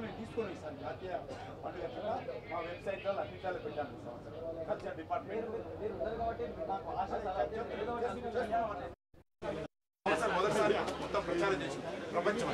మేము తీసుకుని సార్ జాతీయ పండుగ కింద మా వెబ్సైట్లో అన్నింటిలో పెట్టాను ఈ సంవత్సరం కల్చర్ డిపార్ట్మెంట్ మీరు ఉన్నారు కాబట్టి నాకు ఆశ చాలా ఉంది. ఏదో ఒకటి అనుకుంటాను. సార్ మొదటిసారి మొత్తం ప్రచారం చేసి ప్రపంచం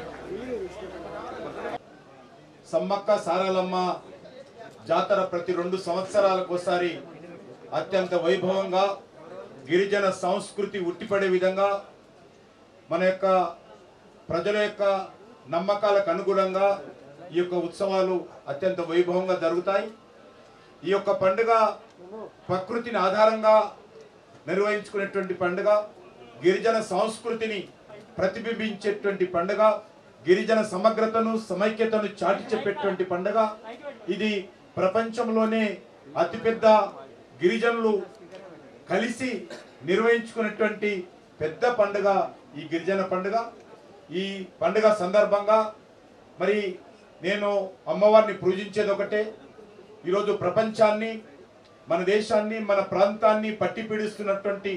సమ్మక్క సారలమ్మ జాతర ప్రతి రెండు సంవత్సరాలకు ఒకసారి అత్యంత వైభవంగా గిరిజన సంస్కృతి ఉట్టిపడే విధంగా మన యొక్క ప్రజల యొక్క నమ్మకాలకు అనుగుణంగా ఈ యొక్క ఉత్సవాలు అత్యంత వైభవంగా జరుగుతాయి ఈ యొక్క పండుగ ప్రకృతిని ఆధారంగా నిర్వహించుకునేటువంటి పండుగ గిరిజన సంస్కృతిని ప్రతిబింబించేటువంటి పండుగ గిరిజన సమగ్రతను సమైక్యతను చాటి చెప్పేటువంటి పండుగ ఇది ప్రపంచంలోనే అతిపెద్ద గిరిజనులు కలిసి నిర్వహించుకునేటువంటి పెద్ద పండుగ ఈ గిరిజన పండుగ ఈ పండుగ సందర్భంగా మరి నేను అమ్మవారిని పూజించేది ఒకటే ఈరోజు ప్రపంచాన్ని మన దేశాన్ని మన ప్రాంతాన్ని పట్టి పీడిస్తున్నటువంటి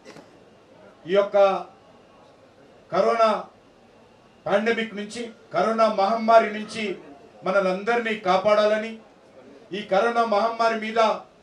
ఈ యొక్క కరోనా పాండమిక్ నుంచి కరోనా మహమ్మారి నుంచి మనలందరినీ కాపాడాలని ఈ కరోనా మహమ్మారి మీద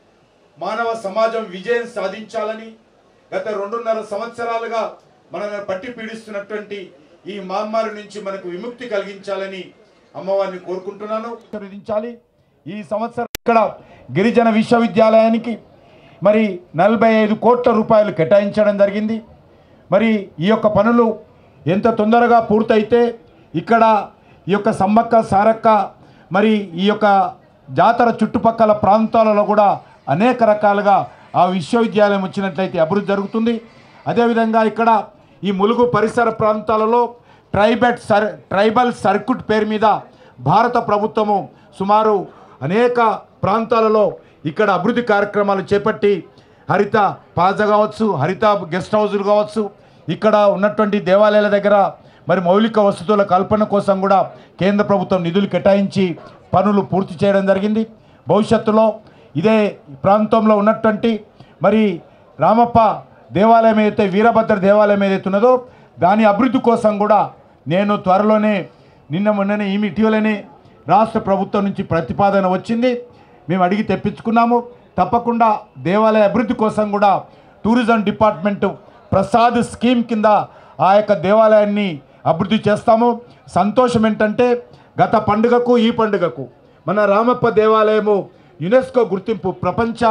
మానవ సమాజం విజయం సాధించాలని గత రెండున్నర సంవత్సరాలుగా మనల్ని పట్టి పీడిస్తున్నటువంటి ఈ మహమ్మారి నుంచి మనకు విముక్తి కలిగించాలని అమ్మవారిని కోరుకుంటున్నాను విధించాలి ఈ సంవత్సరం ఇక్కడ గిరిజన విశ్వవిద్యాలయానికి మరి నలభై ఐదు కోట్ల రూపాయలు కేటాయించడం జరిగింది మరి ఈ యొక్క పనులు ఎంత తొందరగా పూర్తయితే ఇక్కడ ఈ యొక్క సమ్మక్క సారక్క మరి ఈ యొక్క జాతర చుట్టుపక్కల ప్రాంతాలలో కూడా అనేక రకాలుగా ఆ విశ్వవిద్యాలయం వచ్చినట్లయితే అభివృద్ధి జరుగుతుంది అదేవిధంగా ఇక్కడ ఈ ములుగు పరిసర ప్రాంతాలలో ట్రైబెట్ సర్ ట్రైబల్ సర్క్యూట్ పేరు మీద భారత ప్రభుత్వము సుమారు అనేక ప్రాంతాలలో ఇక్కడ అభివృద్ధి కార్యక్రమాలు చేపట్టి హరిత పాజ కావచ్చు హరిత గెస్ట్ హౌజులు కావచ్చు ఇక్కడ ఉన్నటువంటి దేవాలయాల దగ్గర మరి మౌలిక వసతుల కల్పన కోసం కూడా కేంద్ర ప్రభుత్వం నిధులు కేటాయించి పనులు పూర్తి చేయడం జరిగింది భవిష్యత్తులో ఇదే ప్రాంతంలో ఉన్నటువంటి మరి రామప్ప దేవాలయం ఏదైతే వీరభద్ర దేవాలయం ఏదైతే ఉన్నదో దాని అభివృద్ధి కోసం కూడా నేను త్వరలోనే నిన్న మొన్ననే ఈమె ఇటీవలనే రాష్ట్ర ప్రభుత్వం నుంచి ప్రతిపాదన వచ్చింది మేము అడిగి తెప్పించుకున్నాము తప్పకుండా దేవాలయ అభివృద్ధి కోసం కూడా టూరిజం డిపార్ట్మెంట్ ప్రసాద్ స్కీమ్ కింద ఆ యొక్క దేవాలయాన్ని అభివృద్ధి చేస్తాము సంతోషం ఏంటంటే గత పండుగకు ఈ పండుగకు మన రామప్ప దేవాలయము యునెస్కో గుర్తింపు ప్రపంచ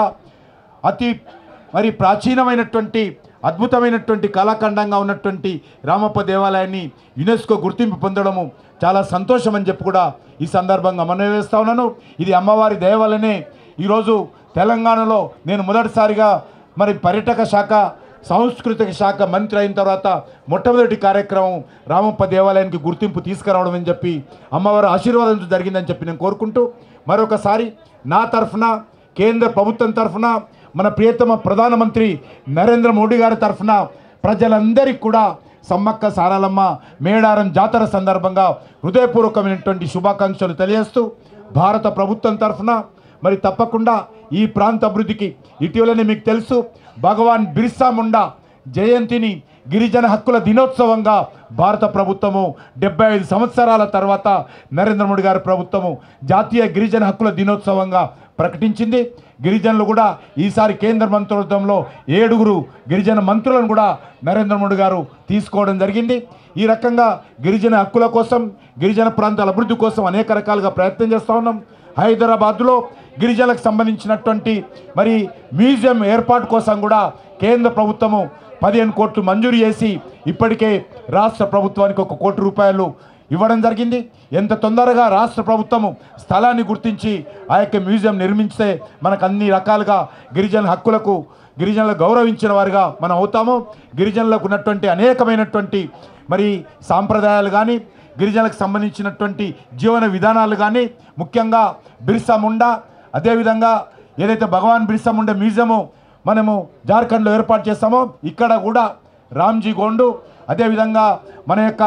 అతి మరి ప్రాచీనమైనటువంటి అద్భుతమైనటువంటి కళాఖండంగా ఉన్నటువంటి రామప్ప దేవాలయాన్ని యునెస్కో గుర్తింపు పొందడము చాలా సంతోషం అని చెప్పి కూడా ఈ సందర్భంగా మనవి వేస్తా ఉన్నాను ఇది అమ్మవారి దయ వల్లనే ఈరోజు తెలంగాణలో నేను మొదటిసారిగా మరి పర్యాటక శాఖ సాంస్కృతిక శాఖ మంత్రి అయిన తర్వాత మొట్టమొదటి కార్యక్రమం రామప్ప దేవాలయానికి గుర్తింపు తీసుకురావడం అని చెప్పి అమ్మవారి ఆశీర్వాదం జరిగిందని చెప్పి నేను కోరుకుంటూ మరొకసారి నా తరఫున కేంద్ర ప్రభుత్వం తరఫున మన ప్రియతమ ప్రధానమంత్రి నరేంద్ర మోడీ గారి తరఫున ప్రజలందరికీ కూడా సమ్మక్క సారాలమ్మ మేడారం జాతర సందర్భంగా హృదయపూర్వకమైనటువంటి శుభాకాంక్షలు తెలియజేస్తూ భారత ప్రభుత్వం తరఫున మరి తప్పకుండా ఈ ప్రాంత అభివృద్ధికి ఇటీవలనే మీకు తెలుసు భగవాన్ బిర్సా ముండా జయంతిని గిరిజన హక్కుల దినోత్సవంగా భారత ప్రభుత్వము డెబ్బై ఐదు సంవత్సరాల తర్వాత నరేంద్ర మోడీ గారి ప్రభుత్వము జాతీయ గిరిజన హక్కుల దినోత్సవంగా ప్రకటించింది గిరిజనులు కూడా ఈసారి కేంద్ర మంత్రివర్గంలో ఏడుగురు గిరిజన మంత్రులను కూడా నరేంద్ర మోడీ గారు తీసుకోవడం జరిగింది ఈ రకంగా గిరిజన హక్కుల కోసం గిరిజన ప్రాంతాల అభివృద్ధి కోసం అనేక రకాలుగా ప్రయత్నం చేస్తూ ఉన్నాం హైదరాబాద్లో గిరిజనులకు సంబంధించినటువంటి మరి మ్యూజియం ఏర్పాటు కోసం కూడా కేంద్ర ప్రభుత్వము పదిహేను కోట్లు మంజూరు చేసి ఇప్పటికే రాష్ట్ర ప్రభుత్వానికి ఒక కోటి రూపాయలు ఇవ్వడం జరిగింది ఎంత తొందరగా రాష్ట్ర ప్రభుత్వము స్థలాన్ని గుర్తించి ఆ యొక్క మ్యూజియం నిర్మించితే మనకు అన్ని రకాలుగా గిరిజన హక్కులకు గిరిజనులు గౌరవించిన వారిగా మనం అవుతాము గిరిజనులకు ఉన్నటువంటి అనేకమైనటువంటి మరి సాంప్రదాయాలు కానీ గిరిజనులకు సంబంధించినటువంటి జీవన విధానాలు కానీ ముఖ్యంగా బిర్సా ముండా అదేవిధంగా ఏదైతే భగవాన్ బిర్సా ముండా మ్యూజియము మనము జార్ఖండ్లో ఏర్పాటు చేస్తామో ఇక్కడ కూడా రామ్జీ గోండు అదేవిధంగా మన యొక్క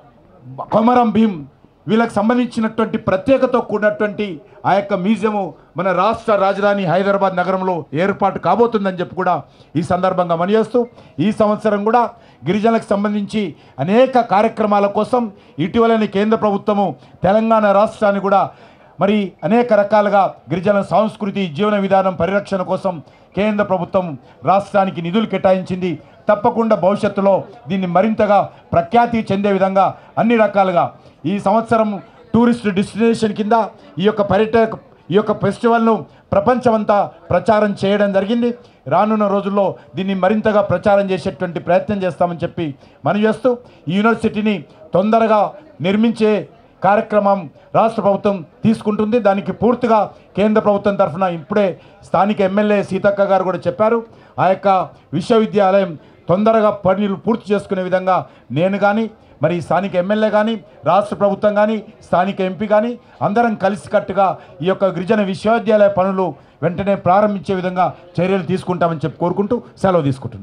కొమరం భీం వీళ్ళకి సంబంధించినటువంటి ప్రత్యేకతో కూడినటువంటి ఆ యొక్క మ్యూజియము మన రాష్ట్ర రాజధాని హైదరాబాద్ నగరంలో ఏర్పాటు కాబోతుందని చెప్పి కూడా ఈ సందర్భంగా మనయేస్తూ ఈ సంవత్సరం కూడా గిరిజనులకు సంబంధించి అనేక కార్యక్రమాల కోసం ఇటీవలనే కేంద్ర ప్రభుత్వము తెలంగాణ రాష్ట్రాన్ని కూడా మరి అనేక రకాలుగా గిరిజన సంస్కృతి జీవన విధానం పరిరక్షణ కోసం కేంద్ర ప్రభుత్వం రాష్ట్రానికి నిధులు కేటాయించింది తప్పకుండా భవిష్యత్తులో దీన్ని మరింతగా ప్రఖ్యాతి చెందే విధంగా అన్ని రకాలుగా ఈ సంవత్సరం టూరిస్ట్ డెస్టినేషన్ కింద ఈ యొక్క పర్యటక ఈ యొక్క ఫెస్టివల్ను ప్రపంచమంతా ప్రచారం చేయడం జరిగింది రానున్న రోజుల్లో దీన్ని మరింతగా ప్రచారం చేసేటువంటి ప్రయత్నం చేస్తామని చెప్పి మనం చేస్తూ ఈ యూనివర్సిటీని తొందరగా నిర్మించే కార్యక్రమం రాష్ట్ర ప్రభుత్వం తీసుకుంటుంది దానికి పూర్తిగా కేంద్ర ప్రభుత్వం తరఫున ఇప్పుడే స్థానిక ఎమ్మెల్యే సీతక్క గారు కూడా చెప్పారు ఆ యొక్క విశ్వవిద్యాలయం తొందరగా పనులు పూర్తి చేసుకునే విధంగా నేను కానీ మరి స్థానిక ఎమ్మెల్యే కానీ రాష్ట్ర ప్రభుత్వం కానీ స్థానిక ఎంపీ కానీ అందరం కలిసికట్టుగా ఈ యొక్క గిరిజన విశ్వవిద్యాలయ పనులు వెంటనే ప్రారంభించే విధంగా చర్యలు తీసుకుంటామని చెప్పి కోరుకుంటూ సెలవు తీసుకుంటున్నాను